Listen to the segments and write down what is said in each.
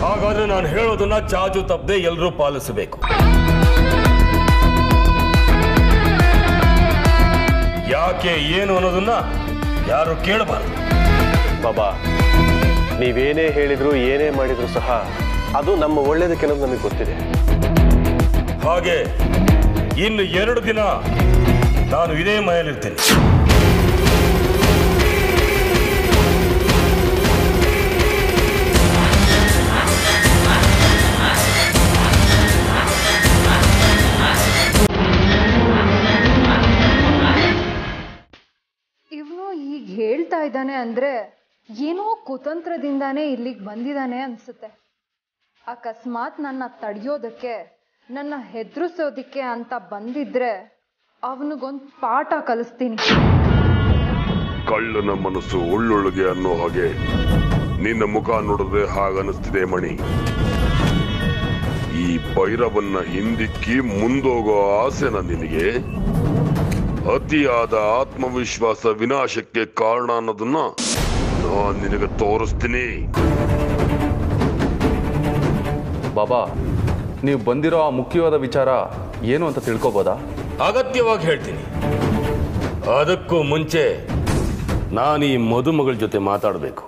ಹಾಗಾದ್ರೆ ನಾನು ಹೇಳೋದನ್ನ ಚಾಚು ತಪ್ಪದೆ ಎಲ್ಲರೂ ಪಾಲಿಸಬೇಕು ಯಾಕೆ ಏನು ಅನ್ನೋದನ್ನ ಯಾರು ಕೇಳಬಾರದು ಬಾಬಾ ನೀವೇನೇ ಹೇಳಿದ್ರು ಏನೇ ಮಾಡಿದ್ರು ಸಹ ಅದು ನಮ್ಮ ಒಳ್ಳೇದಕ್ಕೆ ಅನ್ನೋದು ನಮಗೆ ಗೊತ್ತಿದೆ ಹಾಗೆ ಇನ್ನು ಎರಡು ದಿನ ನಾನು ಇದೇ ಮನೆಯಲ್ಲಿರ್ತೇನೆ ಇವನು ಈಗ ಹೇಳ್ತಾ ಇದ್ದಾನೆ ಅಂದ್ರೆ ಏನೋ ಕುತಂತ್ರದಿಂದಾನೇ ಇಲ್ಲಿಗೆ ಬಂದಿದ್ದಾನೆ ಅನ್ಸುತ್ತೆ ಅಕಸ್ಮಾತ್ ನನ್ನ ತಡೆಯೋದಕ್ಕೆ ನನ್ನ ಹೆದರಿಸೋದಿಕ್ಕೆ ಅಂತ ಬಂದಿದ್ರೆ ಅವನಿಗೊಂದು ಪಾಠ ಕಲಿಸ್ತೀನಿ ಕಳ್ಳನ ಮನಸ್ಸು ಉಳ್ಳೊಳಗೆ ಅನ್ನೋ ಹಾಗೆ ನಿನ್ನ ಮುಖ ನೋಡಿದ್ರೆ ಹಾಗನ್ನಿಸ್ತಿದೆ ಮಣಿ ಈ ಭೈರವನ್ನ ಹಿಂದಿಕ್ಕಿ ಮುಂದೋಗೋ ಆಸೆನ ನಿನಗೆ ಅತಿಯಾದ ಆತ್ಮವಿಶ್ವಾಸ ವಿನಾಶಕ್ಕೆ ಕಾರಣ ಅನ್ನೋದನ್ನ ನಾನ್ ನಿನಗೆ ತೋರಿಸ್ತೀನಿ ಬಾಬಾ ನೀವು ಬಂದಿರೋ ಆ ಮುಖ್ಯವಾದ ವಿಚಾರ ಏನು ಅಂತ ತಿಳ್ಕೊಬೋದಾ ಅಗತ್ಯವಾಗಿ ಹೇಳ್ತೀನಿ ಅದಕ್ಕೂ ಮುಂಚೆ ನಾನು ಈ ಮದುಮಗಳ ಜೊತೆ ಮಾತಾಡಬೇಕು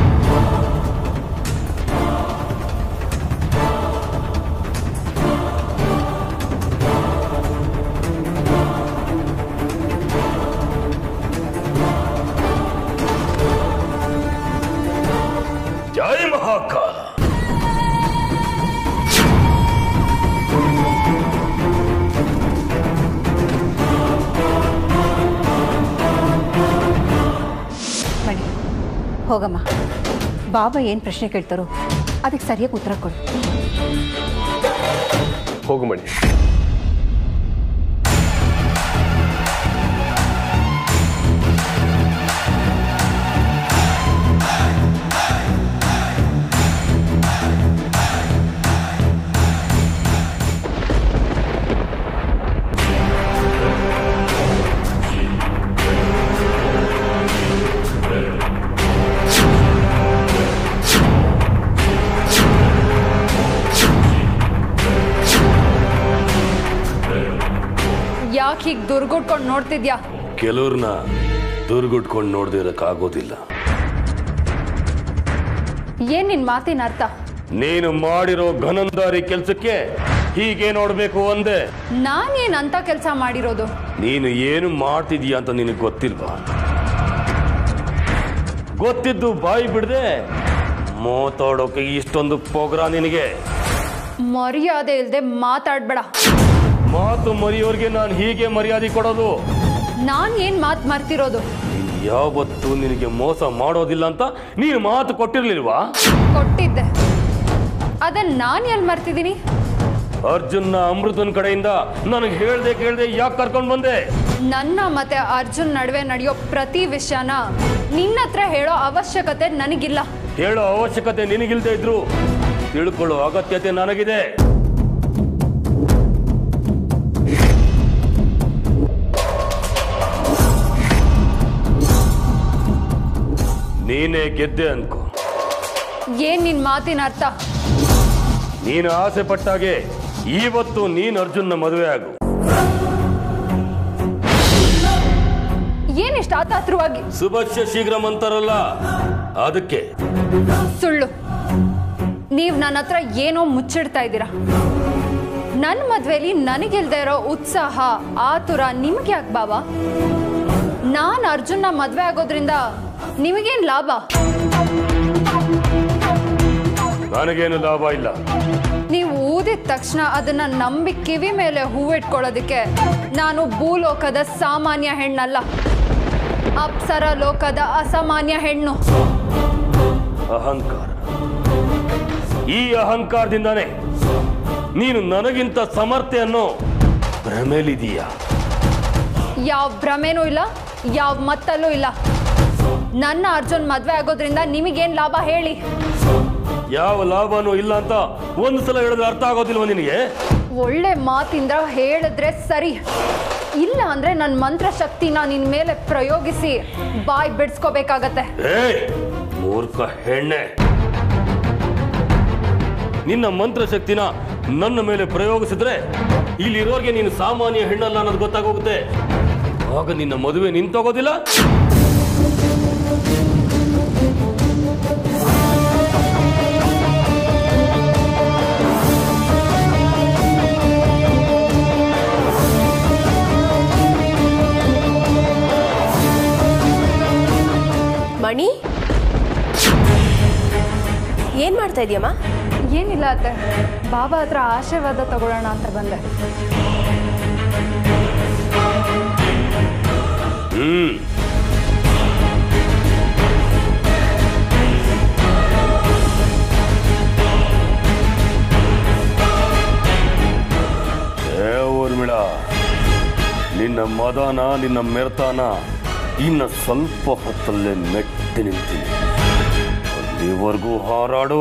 ಜೈ ಮಹಾಕಾಲ ಮಣಿ ಹೋಗಮ್ಮ ಬಾಬಾ ಏನು ಪ್ರಶ್ನೆ ಕೇಳ್ತಾರೋ ಅದಕ್ಕೆ ಸರಿಯಾಗಿ ಉತ್ತರ ಕೊಡು ಹೋಗು ಮಣಿ ಯಾಕೆ ಹೀಗೆ ದುರ್ಗುಟ್ಕೊಂಡು ನೋಡ್ತಿದ್ಯಾ ಕೆಲವ್ರನ್ನ ದುರ್ಗುಟ್ಕೊಂಡು ನೋಡದೇ ಇರೋಕ್ಕಾಗೋದಿಲ್ಲ ಏನ್ ನಿನ್ ಮಾತಿನ ಅರ್ಥ ನೀನು ಮಾಡಿರೋ ಘನಂದಾರಿ ಕೆಲಸಕ್ಕೆ ಹೀಗೆ ನೋಡ್ಬೇಕು ಅಂದೆ ನಾನೇನ್ ಅಂತ ಕೆಲಸ ಮಾಡಿರೋದು ನೀನು ಏನು ಮಾಡ್ತಿದೀಯ ಅಂತ ನಿನಗೆ ಗೊತ್ತಿಲ್ವಾ ಗೊತ್ತಿದ್ದು ಬಾಯಿ ಬಿಡದೆ ಮಾತಾಡೋಕೆ ಇಷ್ಟೊಂದು ಪೋಗ್ರ ನಿನಗೆ ಮರ್ಯಾದೆ ಇಲ್ದೆ ಮಾತಾಡ್ಬೇಡ ಮಾತು ಮರಿಯೋರ್ಗೆ ನಾನು ಹೀಗೆ ಮರ್ಯಾದೆ ಕೊಡೋದು ನಾನ್ ಏನ್ ಮಾತ್ ಮರ್ತಿರೋದು ನೀನ್ ಯಾವತ್ತೂ ನಿನಗೆ ಮೋಸ ಮಾಡೋದಿಲ್ಲ ಅಂತ ನೀನು ಮಾತು ಕೊಟ್ಟಿರ್ಲಿಲ್ವಾ ಕೊಟ್ಟಿದ್ದೆ ಅದನ್ನ ನಾನ್ ಎಲ್ ಮರ್ತಿದ್ದೀನಿ ಅರ್ಜುನ್ನ ಅಮೃತನ್ ಕಡೆಯಿಂದ ನನಗೆ ಹೇಳ್ದೆ ಕೇಳ್ದೆ ಯಾಕೆ ಕರ್ಕೊಂಡು ಬಂದೆ ನನ್ನ ಮತ್ತೆ ಅರ್ಜುನ್ ನಡುವೆ ನಡೆಯೋ ಪ್ರತಿ ವಿಷಯನ ನಿನ್ನ ಹತ್ರ ಹೇಳೋ ಅವಶ್ಯಕತೆ ನನಗಿಲ್ಲ ಹೇಳೋ ಅವಶ್ಯಕತೆ ನಿನಗಿಲ್ದೇ ಇದ್ರು ತಿಳ್ಕೊಳ್ಳೋ ಅಗತ್ಯತೆ ನನಗಿದೆ ನೀನೇ ಗೆದ್ದೆ ಅನ್ಕೋ ಏನ್ ನಿನ್ ಮಾತಿನ ಅರ್ಥ ನೀನು ಆಸೆ ಪಟ್ಟಾಗೆ ಇವತ್ತು ನೀನ್ ಅರ್ಜುನ್ನ ಮದುವೆ ಆಗು ಏನಿಷ್ಟ ಆತಾತ್ರವಾಗಿ ಶುಭಶ್ಯ ಶೀಘ್ರಂ ಅಂತಾರಲ್ಲ ಅದಕ್ಕೆ ಸುಳ್ಳು ನೀವ್ ನನ್ನ ಹತ್ರ ಏನೋ ಮುಚ್ಚಿಡ್ತಾ ಇದ್ದೀರಾ ನನ್ನ ಮದ್ವೆಲಿ ನನಗಿಲ್ದೇ ಇರೋ ಉತ್ಸಾಹ ಆತುರ ನಿಮ್ಗೆ ಯಾಕೆ ಬಾಬಾ ನಾನ್ ಅರ್ಜುನ್ನ ಮದ್ವೆ ಆಗೋದ್ರಿಂದ ನಿಮಗೇನ್ ಲಾಭ ನನಗೇನು ಲಾಭ ಇಲ್ಲ ನೀವು ಊದಿದ ತಕ್ಷಣ ಅದನ್ನ ನಂಬಿ ಕಿವಿ ಮೇಲೆ ಹೂವಿಟ್ಕೊಳ್ಳೋದಕ್ಕೆ ನಾನು ಭೂಲೋಕದ ಸಾಮಾನ್ಯ ಹೆಣ್ಣಲ್ಲ ಅಪ್ಸರ ಲೋಕದ ಅಸಾಮಾನ್ಯ ಹೆಣ್ಣು ಅಹಂಕಾರ ಈ ಅಹಂಕಾರದಿಂದಾನೇ ನೀನು ನನಗಿಂತ ಸಮರ್ಥೆ ಅನ್ನೋ ಭ್ರಮೆಲಿದೀಯ ಯಾವ ಭ್ರಮೆನೂ ಇಲ್ಲ ಯಾವ ಮತ್ತಲ್ಲೂ ಇಲ್ಲ ನನ್ನ ಅರ್ಜುನ್ ಮದ್ವೆ ಆಗೋದ್ರಿಂದ ನಿಮಗೇನ್ ಲಾಭ ಹೇಳಿ ಯಾವ ಲಾಭನೂ ಇಲ್ಲ ಅಂತ ಒಂದು ಸಲ ಹೇಳಿದ್ರೆ ಅರ್ಥ ಆಗೋದಿಲ್ವ ನಿನಗೆ ಒಳ್ಳೆ ಮಾತಿಂದ ಹೇಳಿದ್ರೆ ಸರಿ ಇಲ್ಲ ಅಂದ್ರೆ ನನ್ನ ಮಂತ್ರ ಶಕ್ತಿನ ನಿನ್ ಮೇಲೆ ಪ್ರಯೋಗಿಸಿ ಬಾಯ್ ಬಿಡ್ಸ್ಕೋಬೇಕಾಗತ್ತೆ ಏ ಮೂರ್ಖ ಹೆಣ್ಣೆ ನಿನ್ನ ಮಂತ್ರಶಕ್ತಿನ ನನ್ನ ಮೇಲೆ ಪ್ರಯೋಗಿಸಿದ್ರೆ ಇಲ್ಲಿರೋರ್ಗೆ ನೀನು ಸಾಮಾನ್ಯ ಹೆಣ್ಣಲ್ಲ ಅನ್ನೋದು ಗೊತ್ತಾಗೋಗುತ್ತೆ ಆಗ ನಿನ್ನ ಮದುವೆ ನಿಂತೋಗೋದಿಲ್ಲ ಮಣಿ ಏನ್ ಮಾಡ್ತಾ ಇದೀಯಮ್ಮ ಏನಿಲ್ಲ ಅತ್ತೆ ಬಾಬಾ ಹತ್ರ ಆಶೀರ್ವಾದ ತಗೊಳ್ಳೋಣ ಅಂತ ಬಂದೆ ಹ್ಮ್ ಏ ಊರ್ಮಿಳ ನಿನ್ನ ಮದನ ನಿನ್ನ ಮೆರ್ತಾನ ಇನ್ನ ಸ್ವಲ್ಪ ಹೊತ್ತಲ್ಲೇ ಮೆಟ್ಟಿ ನಿಲ್ತೀನಿ ಅಲ್ಲಿವರೆಗೂ ಹಾರಾಡು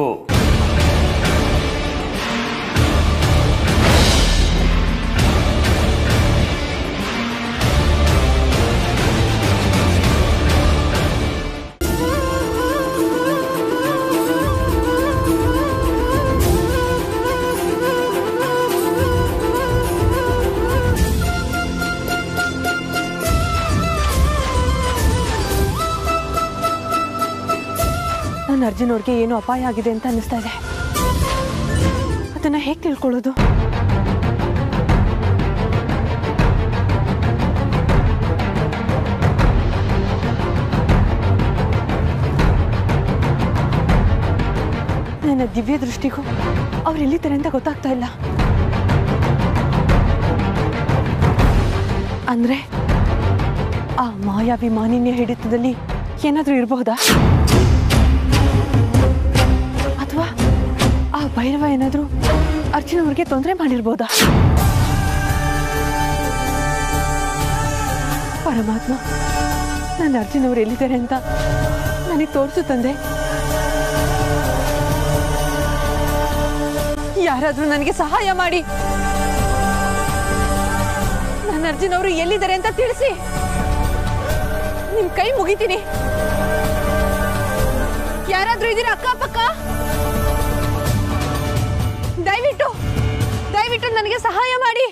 ನನ್ನ ಅರ್ಜುನ್ ಅವ್ರಿಗೆ ಏನೋ ಅಪಾಯ ಆಗಿದೆ ಅಂತ ಅನ್ನಿಸ್ತಾ ಇದೆ ಅದನ್ನ ಹೇಗೆ ತಿಳ್ಕೊಳ್ಳೋದು ನನ್ನ ದಿವ್ಯ ದೃಷ್ಟಿಗೂ ಅವ್ರು ಎಲ್ಲಿದ್ದಾರೆ ಅಂತ ಗೊತ್ತಾಗ್ತಾ ಇಲ್ಲ ಅಂದ್ರೆ ಆ ಮಾಯಾವಿ ಮಾನಿನ್ಯ ಹಿಡಿತದಲ್ಲಿ ಏನಾದ್ರೂ ಇರಬಹುದಾ ಅಥವಾ ಆ ಭೈರವ ಏನಾದ್ರೂ ಅರ್ಜುನ್ ಅವ್ರಿಗೆ ತೊಂದರೆ ಮಾಡಿರ್ಬೋದಾ ಪರಮಾತ್ಮ ನನ್ನ ಅರ್ಜುನ್ ಅವ್ರು ಎಲ್ಲಿದ್ದಾರೆ ಅಂತ ನನಗೆ ತೋರಿಸು ತಂದೆ ಯಾರಾದ್ರೂ ನನಗೆ ಸಹಾಯ ಮಾಡಿ ನನ್ನ ಅರ್ಜುನ್ ಅವರು ಎಲ್ಲಿದ್ದಾರೆ ಅಂತ ತಿಳಿಸಿ ನಿಮ್ ಕೈ ಮುಗಿತೀನಿ ಯಾರಾದ್ರೂ ಇದೀರ ಅಕ್ಕಪಕ್ಕ ದಯವಿಟ್ಟು ದಯವಿಟ್ಟು ನನಗೆ ಸಹಾಯ ಮಾಡಿ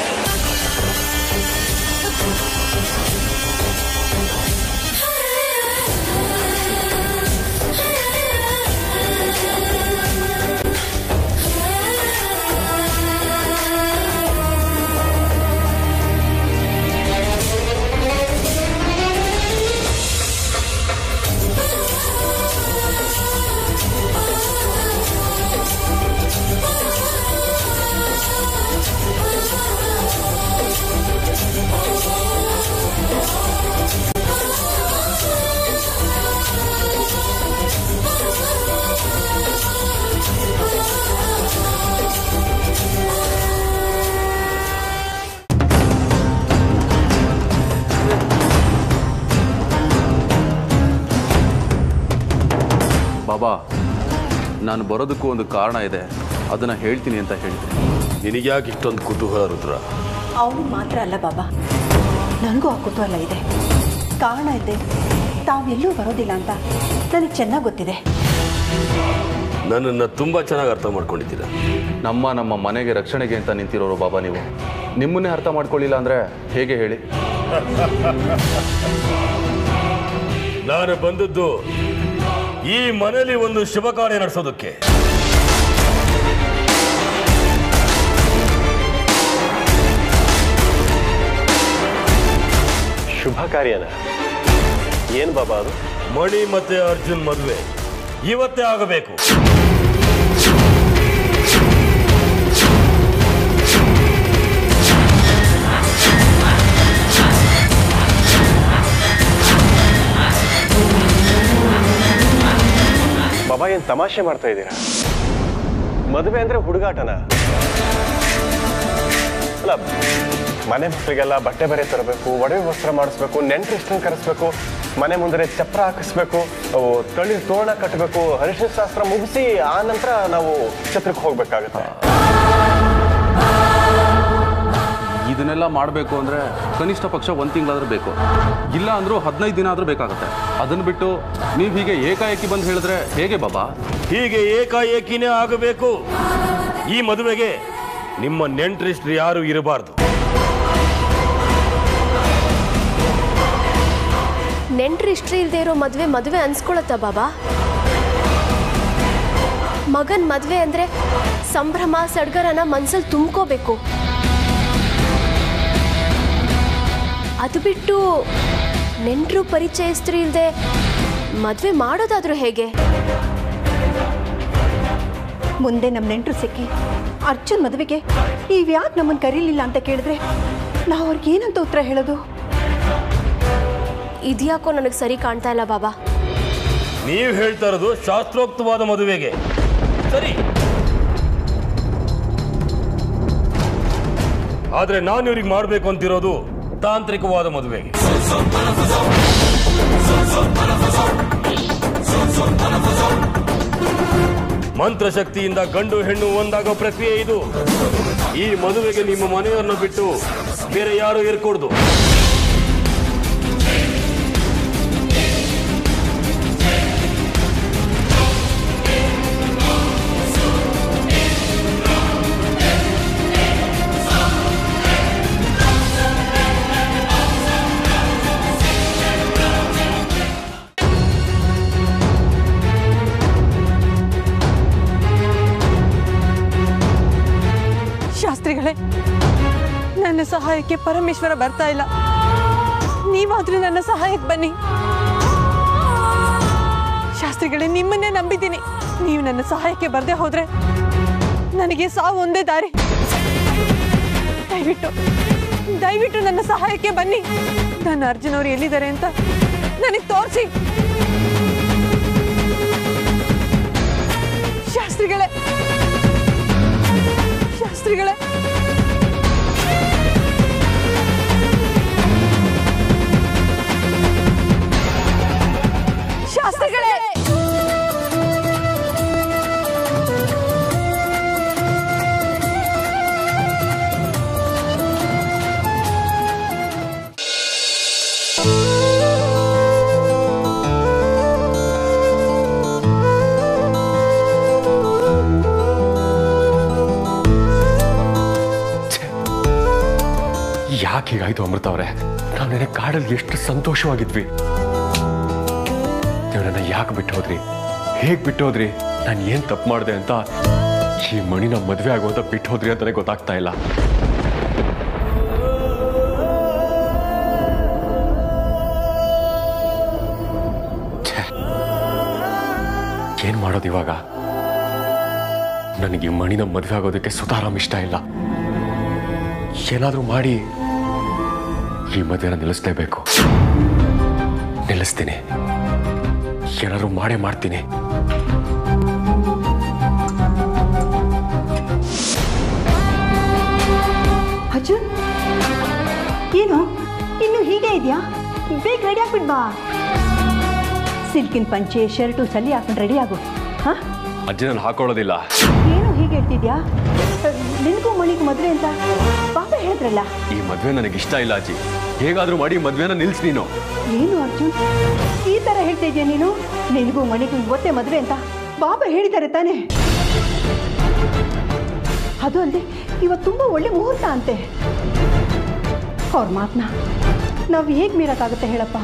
ಬಾಬಾ ನಾನು ಬರೋದಕ್ಕೂ ಒಂದು ಕಾರಣ ಇದೆ ಅದನ್ನು ಹೇಳ್ತೀನಿ ಅಂತ ಹೇಳಿದೆ ನಿನಗ್ಯಾಕೆ ಇಷ್ಟೊಂದು ಕುತೂಹಲ ರುದ್ರ ಅವನು ಮಾತ್ರ ಅಲ್ಲ ಬಾಬಾ ನನಗೂ ಆ ಕುತೂಹಲ ಇದೆ ಕಾರಣ ಇದೆ ತಾವೆಲ್ಲೂ ಬರೋದಿಲ್ಲ ಅಂತ ನನಗೆ ಚೆನ್ನಾಗಿ ಗೊತ್ತಿದೆ ನನ್ನನ್ನು ತುಂಬಾ ಚೆನ್ನಾಗಿ ಅರ್ಥ ಮಾಡ್ಕೊಂಡಿದ್ದೀರಾ ನಮ್ಮ ನಮ್ಮ ಮನೆಗೆ ರಕ್ಷಣೆಗೆ ಅಂತ ನಿಂತಿರೋರು ಬಾಬಾ ನೀವು ನಿಮ್ಮನ್ನೇ ಅರ್ಥ ಮಾಡ್ಕೊಳ್ಳಿಲ್ಲ ಅಂದರೆ ಹೇಗೆ ಹೇಳಿ ನಾನು ಬಂದದ್ದು ಈ ಮನೆಯಲ್ಲಿ ಒಂದು ಶುಭ ಕಾರ್ಯ ನಡೆಸೋದಕ್ಕೆ ಶುಭ ಕಾರ್ಯನ ಏನ್ ಬಾಬಾ ಅದು ಮಣಿ ಮತ್ತೆ ಅರ್ಜುನ್ ಮದುವೆ ಇವತ್ತೇ ಆಗಬೇಕು ಬಾಬಾ ಏನ್ ತಮಾಷೆ ಮಾಡ್ತಾ ಇದ್ದೀರಾ ಮದುವೆ ಅಂದ್ರೆ ಹುಡುಗಾಟನ ಅಲ್ಲ ಮನೆ ಮಕ್ಕಳಿಗೆಲ್ಲ ಬಟ್ಟೆ ಬರೆ ತರಬೇಕು ಒಡವೆ ವಸ್ತ್ರ ಮಾಡಿಸ್ಬೇಕು ನೆಂಟರಿಷ್ಟನ್ನು ಕರೆಸ್ಬೇಕು ಮನೆ ಮುಂದೆ ಚಪ್ರ ಹಾಕಿಸ್ಬೇಕು ಅವು ತಳಿ ತೋರಣ ಕಟ್ಟಬೇಕು ಹರಿಶಿನ ಶಾಸ್ತ್ರ ಮುಗಿಸಿ ಆ ನಂತರ ನಾವು ಛತ್ರಕ್ಕೆ ಹೋಗ್ಬೇಕಾಗುತ್ತೆ ಇದನ್ನೆಲ್ಲ ಮಾಡಬೇಕು ಅಂದರೆ ಕನಿಷ್ಠ ಪಕ್ಷ ಒಂದು ತಿಂಗಳಾದ್ರೂ ಬೇಕು ಇಲ್ಲ ಅಂದರೂ ಹದಿನೈದು ದಿನ ಆದರೂ ಬೇಕಾಗುತ್ತೆ ಅದನ್ನು ಬಿಟ್ಟು ನೀವು ಹೀಗೆ ಏಕಾಏಕಿ ಬಂದು ಹೇಳಿದ್ರೆ ಹೇಗೆ ಬಾಬಾ ಹೀಗೆ ಏಕಾಏಕಿನೇ ಆಗಬೇಕು ಈ ಮದುವೆಗೆ ನಿಮ್ಮ ನೆಂಟರಿಷ್ಟ್ರು ಯಾರು ಇರಬಾರ್ದು ನೆಂಟ್ರು ಇಷ್ಟ್ರಿ ಇಲ್ದೇ ಇರೋ ಮದುವೆ ಮದುವೆ ಅನ್ಸ್ಕೊಳತ್ತಾ ಬಾಬಾ ಮಗನ್ ಮದುವೆ ಅಂದ್ರೆ ಸಂಭ್ರಮ ಸಡ್ಗರನ ಮನ್ಸಲ್ಲಿ ತುಂಬ್ಕೋಬೇಕು ಅದು ಬಿಟ್ಟು ನೆಂಟರು ಪರಿಚಯಸ್ಥರು ಇಲ್ದೆ ಮದುವೆ ಮಾಡೋದಾದ್ರೂ ಹೇಗೆ ಮುಂದೆ ನಮ್ಮ ನೆಂಟರು ಸಿಕ್ಕಿ ಅರ್ಜುನ್ ಮದುವೆಗೆ ಯಾಕೆ ನಮ್ಮನ್ನು ಕರೀಲಿಲ್ಲ ಅಂತ ಕೇಳಿದ್ರೆ ನಾವು ಅವ್ರಿಗೆ ಏನಂತ ಉತ್ತರ ಹೇಳೋದು ಇದ್ಯಾಕೋ ನನಗೆ ಸರಿ ಕಾಣ್ತಾ ಇಲ್ಲ ಬಾಬಾ ನೀವು ಹೇಳ್ತಾ ಇರೋದು ಶಾಸ್ತ್ರೋಕ್ತವಾದ ಮದುವೆಗೆ ಸರಿ ಆದ್ರೆ ನಾನು ಇವ್ರಿಗೆ ಮಾಡಬೇಕು ಅಂತಿರೋದು ತಾಂತ್ರಿಕವಾದ ಮದುವೆಗೆ ಮಂತ್ರಶಕ್ತಿಯಿಂದ ಗಂಡು ಹೆಣ್ಣು ಒಂದಾಗೋ ಪ್ರಕ್ರಿಯೆ ಇದು ಈ ಮದುವೆಗೆ ನಿಮ್ಮ ಮನೆಯವರನ್ನ ಬಿಟ್ಟು ಬೇರೆ ಯಾರು ಇರ್ಕೊಡ್ದು ಶಾಸ್ತ್ರಿಗಳೇ ನನ್ನ ಸಹಾಯಕ್ಕೆ ಪರಮೇಶ್ವರ ಬರ್ತಾ ಇಲ್ಲ ನೀವಾದ್ರೂ ನನ್ನ ಸಹಾಯಕ್ಕೆ ಬನ್ನಿ ಶಾಸ್ತ್ರಿಗಳೇ ನಿಮ್ಮನ್ನೇ ನಂಬಿದ್ದೀನಿ ನೀವು ನನ್ನ ಸಹಾಯಕ್ಕೆ ಬರದೆ ಹೋದ್ರೆ ನನಗೆ ಸಾವು ಒಂದೇ ದಾರಿ ದಯವಿಟ್ಟು ದಯವಿಟ್ಟು ನನ್ನ ಸಹಾಯಕ್ಕೆ ಬನ್ನಿ ನನ್ನ ಅರ್ಜುನ್ ಅವ್ರು ಎಲ್ಲಿದ್ದಾರೆ ಅಂತ ನನಗೆ ತೋರಿಸಿ ಶಾಸ್ತ್ರಿಗಳೇ ಶಾಸ್ತ್ರಿಗಳೇ ಶಾಸ್ತ್ರಿಗಳೇ ಯಾಕೆ ಹೀಗಾಯ್ತು ಅಮೃತ ಅವರೇ ನಾವು ನೆನೆ ಕಾಡಲ್ಲಿ ಎಷ್ಟು ಸಂತೋಷವಾಗಿದ್ವಿ ನೀವು ನನ್ನ ಯಾಕೆ ಬಿಟ್ಟು ಹೋದ್ರಿ ಹೇಗೆ ಬಿಟ್ಟು ಹೋದ್ರಿ ನಾನು ಏನು ತಪ್ಪು ಮಾಡಿದೆ ಅಂತ ಈ ಮಣಿನ ಮದುವೆ ಆಗುವಂತ ಬಿಟ್ಟು ಹೋದ್ರಿ ಅಂತಾನೆ ಗೊತ್ತಾಗ್ತಾ ಇಲ್ಲ ಛೆ. ಏನ್ ಮಾಡೋದು ಇವಾಗ ನನಗೆ ಈ ಮಣಿನ ಮದುವೆ ಆಗೋದಕ್ಕೆ ಸುತಾರಾಮ್ ಇಷ್ಟ ಇಲ್ಲ ಏನಾದರೂ ಮಾಡಿ ಈ ಮದುವೆನ ನಿಲ್ಲಿಸ್ಲೇಬೇಕು ನಿಲ್ಲಿಸ್ತೀನಿ ಏನಾದರೂ ಮಾಡೇ ಮಾಡ್ತೀನಿ ಅರ್ಜುನ್ ಏನು ಇನ್ನು ಹೀಗೆ ಇದೆಯಾ ಬೇಗ ರೆಡಿ ಆಗ್ಬಿಟ್ ಬಾ ಸಿಲ್ಕಿನ್ ಪಂಚೆ ಶರ್ಟು ಸಲಿ ಹಾಕೊಂಡು ರೆಡಿ ಆಗು ಹಾ ಅಜ್ಜಿ ನಾನು ಹಾಕೊಳ್ಳೋದಿಲ್ಲ ಏನು ಹೀಗೆ ಹೇಳ್ತಿದ್ಯಾ ನಿನಗೂ ಮಣಿಗೂ ಮದುವೆ ಅಂತ ಪಾಪ ಹೇಳಿದ್ರಲ್ಲ ಈ ಮದುವೆ ನನಗೆ ಇಷ್ಟ ಇಲ್ಲ ಅಜ್ಜಿ ಹೇಗಾದರೂ ಮಾಡಿ ಮದುವೆನ ನಿಲ್ಸಿ ನೀನು ಏನು ಅರ್ಜುನ್ ಈ ಥರ ಹೇಳ್ತಾ ಇದೆಯಾ ನೀನು ನಿನಗೂ ಮಣಿಗೂ ಇವತ್ತೇ ಮದುವೆ ಅಂತ ಬಾಬಾ ಹೇಳಿದ್ದಾರೆ ತಾನೇ ಅದು ಅಲ್ಲದೆ ಇವತ್ತು ತುಂಬ ಒಳ್ಳೆ ಮುಹೂರ್ತ ಅಂತೆ ಅವ್ರ ಮಾತನ್ನ ನಾವು ಹೇಗೆ ಮೀರಕ್ಕಾಗುತ್ತೆ ಹೇಳಪ್ಪ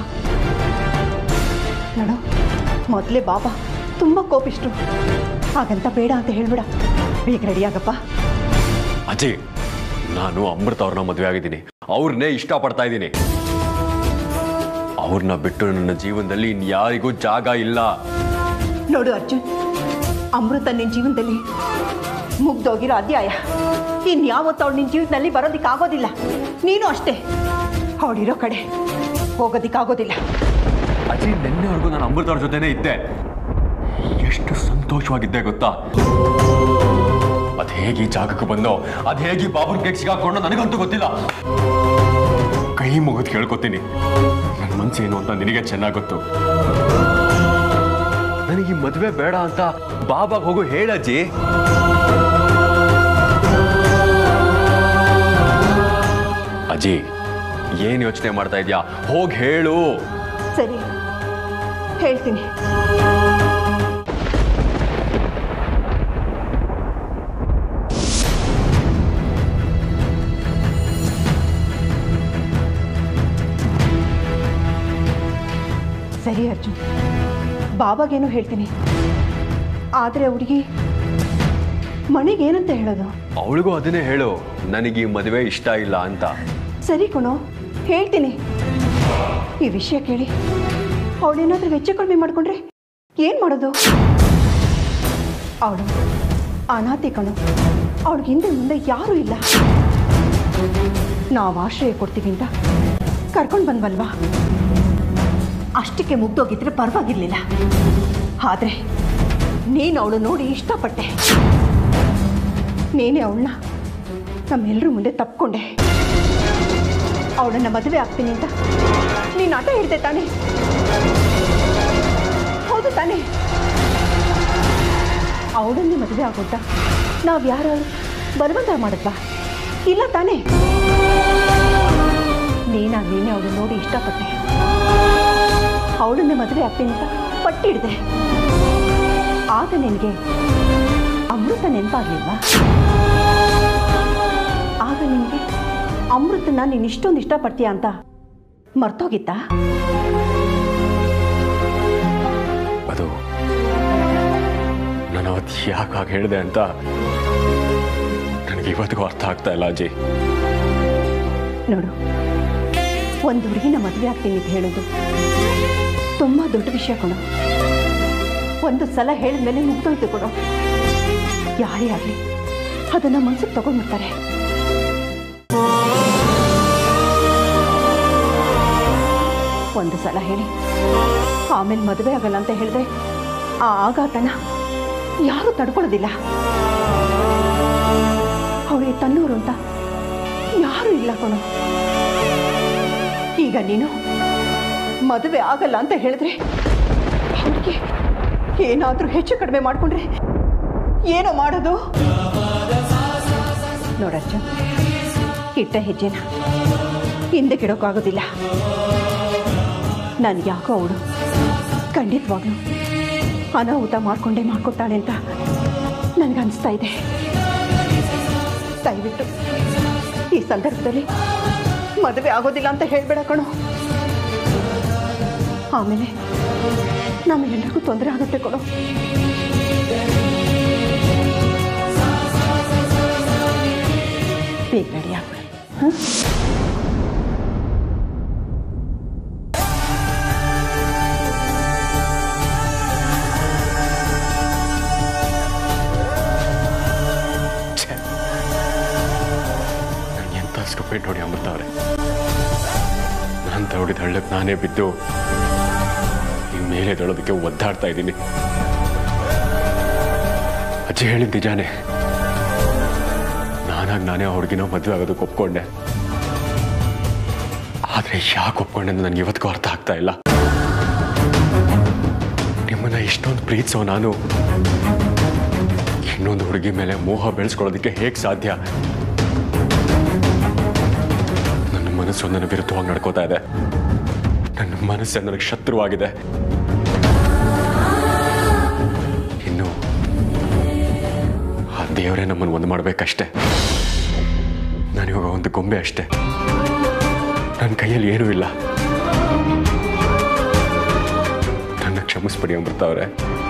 ನೋಡು ಮೊದಲೇ ಬಾಬಾ ತುಂಬ ಕೋಪಿಷ್ಟ್ರು ಹಾಗಂತ ಬೇಡ ಅಂತ ಹೇಳ್ಬಿಡ ಬೇಗ ರೆಡಿ ಆಗಪ್ಪ ಅಜ್ಜಿ ನಾನು ಅಮೃತ ಅವ್ರನ್ನ ಮದುವೆ ಆಗಿದ್ದೀನಿ ಅವ್ರನ್ನೇ ಇಷ್ಟಪಡ್ತಾ ಇದ್ದೀನಿ ಅವ್ರನ್ನ ಬಿಟ್ಟು ನನ್ನ ಜೀವನದಲ್ಲಿ ಇನ್ಯಾರಿಗೂ ಜಾಗ ಇಲ್ಲ ನೋಡು ಅರ್ಜುನ್ ಅಮೃತ ನಿನ್ನ ಜೀವನದಲ್ಲಿ ಮುಗ್ದೋಗಿರೋ ಅಧ್ಯಾಯ ಇನ್ಯಾವತ್ತು ಅವಳು ನಿನ್ನ ಜೀವನದಲ್ಲಿ ಬರೋದಕ್ಕಾಗೋದಿಲ್ಲ ನೀನು ಅಷ್ಟೇ ಅವಳಿರೋ ಕಡೆ ಹೋಗೋದಕ್ಕಾಗೋದಿಲ್ಲ ಅಜ್ಜಿ ನಿನ್ನೆವರೆಗೂ ನಾನು ಅಮೃತ ಅವ್ರ ಜೊತೆನೇ ಇದ್ದೆ ಎಷ್ಟು ಸಂತೋಷವಾಗಿದ್ದೆ ಗೊತ್ತಾ ಅದ್ ಹೇಗೆ ಈ ಜಾಗಕ್ಕೆ ಬಂದೋ ಅದ್ ಹೇಗೆ ಈ ಬಾಬುರ್ ಕೇಕ್ ಸಿಗಾಕೊಂಡು ನನಗಂತೂ ಗೊತ್ತಿಲ್ಲ ಕೈ ಮುಗಿದು ಕೇಳ್ಕೊತೀನಿ ನನ್ನ ಮನ್ಸೇನು ಅಂತ ನಿನಗೆ ಚೆನ್ನಾಗಿ ಗೊತ್ತು ನನಗೆ ಈ ಮದುವೆ ಬೇಡ ಅಂತ ಬಾಬಾಗ್ ಹೋಗು ಹೇಳಜ್ಜಿ ಅಜ್ಜಿ ಏನ್ ಯೋಚನೆ ಮಾಡ್ತಾ ಇದ್ಯಾ ಹೋಗಿ ಹೇಳು ಸರಿ ಹೇಳ್ತೀನಿ ಸರಿ ಅರ್ಜುನ್ ಬಾಬಾಗೇನೋ ಹೇಳ್ತೀನಿ ಆದರೆ ಹುಡುಗಿ ಮಣಿಗೇನಂತ ಹೇಳೋದು ಅವಳಿಗೂ ಅದನ್ನೇ ಹೇಳು ನನಗೆ ಈ ಮದುವೆ ಇಷ್ಟ ಇಲ್ಲ ಅಂತ ಸರಿ ಕಣೋ ಹೇಳ್ತೀನಿ ಈ ವಿಷಯ ಕೇಳಿ ಅವಳೇನಾದ್ರೂ ಹೆಚ್ಚು ಕಡಿಮೆ ಮಾಡ್ಕೊಂಡ್ರೆ ಏನು ಮಾಡೋದು ಅವಳು ಅನಾಥೆ ಕಣು ಅವಳಿಗೆ ಹಿಂದೆ ಮುಂದೆ ಯಾರೂ ಇಲ್ಲ ನಾವು ಆಶ್ರಯ ಕೊಡ್ತೀವಿ ಅಂತ ಕರ್ಕೊಂಡು ಬಂದ್ವಲ್ವಾ ಅಷ್ಟಕ್ಕೆ ಮುಗ್ದೋಗಿದ್ರೆ ಪರವಾಗಿರ್ಲಿಲ್ಲ ಆದರೆ ನೀನು ಅವಳು ನೋಡಿ ಇಷ್ಟಪಟ್ಟೆ ನೀನೇ ಅವಳನ್ನ ನಮ್ಮೆಲ್ಲರ ಮುಂದೆ ತಪ್ಕೊಂಡೆ ಅವಳನ್ನ ಮದುವೆ ಆಗ್ತೀನಿ ಅಂತ ನೀನು ಆಟ ಹಿಡ್ದೆ ತಾನೆ ಹೌದು ತಾನೆ ಅವಳನ್ನೇ ಮದುವೆ ಆಗೋದ ನಾವು ಯಾರು ಬಲವಂತ ಮಾಡಿದ್ವಾ ಇಲ್ಲ ತಾನೆ ನೀನಾಗ ನೀನೇ ಅವಳು ನೋಡಿ ಇಷ್ಟಪಟ್ಟೆ ಅವಳನ್ನೇ ಮದುವೆ ಆಗ್ತೀನಿ ಅಂತ ಪಟ್ಟಿಡ್ದೆ ಆಗ ನಿನಗೆ ಅಮೃತ ನೆನಪಾಗ್ಲಿಲ್ವಾ ಆಗ ನಿನಗೆ ಅಮೃತನ ನೀನು ಇಷ್ಟೊಂದು ಇಷ್ಟಪಡ್ತೀಯ ಅಂತ ಮರ್ತೋಗಿತ್ತಾ ಅದು ನಾನು ಅವತ್ತು ಯಾಕೆ ಹಾಗೆ ಹೇಳಿದೆ ಅಂತ ನನಗೆ ಇವತ್ತಿಗೂ ಅರ್ಥ ಆಗ್ತಾ ಇಲ್ಲ ಅಜ್ಜಿ ನೋಡು ಒಂದು ಹುಡುಗಿನ ಮದುವೆ ಆಗ್ತೀನಿ ಅಂತ ಹೇಳೋದು ತುಂಬ ದೊಡ್ಡ ವಿಷಯ ಕೊಡು ಒಂದು ಸಲ ಹೇಳಿದ್ಮೇಲೆ ಮುಗ್ದೋಯ್ತು ಕೊಡು ಯಾರೇ ಆಗಲಿ ಅದನ್ನ ಮನ್ಸಿಗೆ ತಗೊಂಡ್ಬಿಡ್ತಾರೆ ಒಂದು ಸಲ ಹೇಳಿ ಆಮೇಲೆ ಮದುವೆ ಆಗಲ್ಲ ಅಂತ ಹೇಳಿದ್ರೆ ಆ ಆಘಾತನ ಯಾರೂ ತಡ್ಕೊಳ್ಳೋದಿಲ್ಲ ಅವಳಿಗೆ ತನ್ನೂರು ಅಂತ ಯಾರೂ ಇಲ್ಲ ಕಣೋ ಈಗ ನೀನು ಮದುವೆ ಆಗಲ್ಲ ಅಂತ ಹೇಳಿದ್ರೆ ಅವಳಿಗೆ ಏನಾದರೂ ಹೆಚ್ಚು ಕಡಿಮೆ ಮಾಡಿಕೊಂಡ್ರೆ ಏನೋ ಮಾಡೋದು ನೋಡಜ್ಜ ಇಟ್ಟ ಹೆಜ್ಜೆನ ಹಿಂದೆ ಕೆಡೋಕ್ಕಾಗೋದಿಲ್ಲ ನನಗೆ ಯಾಕೋ ಅವಳು ಖಂಡಿತವಾಗ್ಲೂ ಅನಾಹುತ ಮಾಡ್ಕೊಂಡೇ ಮಾಡ್ಕೊತಾಳೆ ಅಂತ ನನಗನ್ನಿಸ್ತಾ ಇದೆ ದಯವಿಟ್ಟು ಈ ಸಂದರ್ಭದಲ್ಲಿ ಮದುವೆ ಆಗೋದಿಲ್ಲ ಅಂತ ಹೇಳ್ಬೇಡ ಕಣೋ ಆಮೇಲೆ ನಮಗೆಲ್ಲರಿಗೂ ತೊಂದರೆ ಆಗುತ್ತೆ ಕೊಡು ಬೇಗ ರೆಡಿ ಆಗ್ಬಿಡಿ ಹಾಂ ನನಗೆ ಎಂಥ ಸ್ಟುಪೇಟ್ ನೋಡಿ ಅಮೃತ ಅವರೇ ನಾನು ತಗೊಂಡಿದ್ದ ಹಳ್ಳಕ್ಕೆ ನಾನೇ ಬಿದ್ದು ಈಗ ಮೇಲೆ ತೊಳೋದಕ್ಕೆ ಒದ್ದಾಡ್ತಾ ಇದ್ದೀನಿ ಅಜ್ಜಿ ಹೇಳಿದ ನಿಜಾನೇ ನಾನಾಗಿ ನಾನೇ ಆ ಹುಡುಗಿನೋ ಮದುವೆ ಆಗೋದಕ್ಕೆ ಒಪ್ಕೊಂಡೆ ಆದರೆ ಯಾಕೆ ಒಪ್ಕೊಂಡೆ ಅಂತ ನನಗೆ ಇವತ್ತಿಗೂ ಅರ್ಥ ಆಗ್ತಾ ಇಲ್ಲ ನಿಮ್ಮನ್ನ ಇಷ್ಟೊಂದು ಪ್ರೀತಿಸೋ ನಾನು ಇನ್ನೊಂದು ಹುಡುಗಿ ಮೇಲೆ ಮೋಹ ಬೆಳೆಸ್ಕೊಳ್ಳೋದಕ್ಕೆ ಹೇಗೆ ಸಾಧ್ಯ ನನ್ನ ಮನಸ್ಸು ನನ್ನ ವಿರುದ್ಧವಾಗಿ ನಡ್ಕೋತಾ ಇದೆ ನನ್ನ ಮನಸ್ಸೇ ನನಗೆ ಶತ್ರುವಾಗಿದೆ ಇನ್ನು ಆ ದೇವರೇ ನಮ್ಮನ್ನು ಒಂದು ಮಾಡಬೇಕಷ್ಟೆ ನಾನಿವಾಗ ಒಂದು ಗೊಂಬೆ ಅಷ್ಟೇ ನನ್ನ ಕೈಯಲ್ಲಿ ಏನೂ ಇಲ್ಲ ನನ್ನ ಕ್ಷಮಿಸ್ಬಿಡಿ ಅಮೃತ ಅವರೇ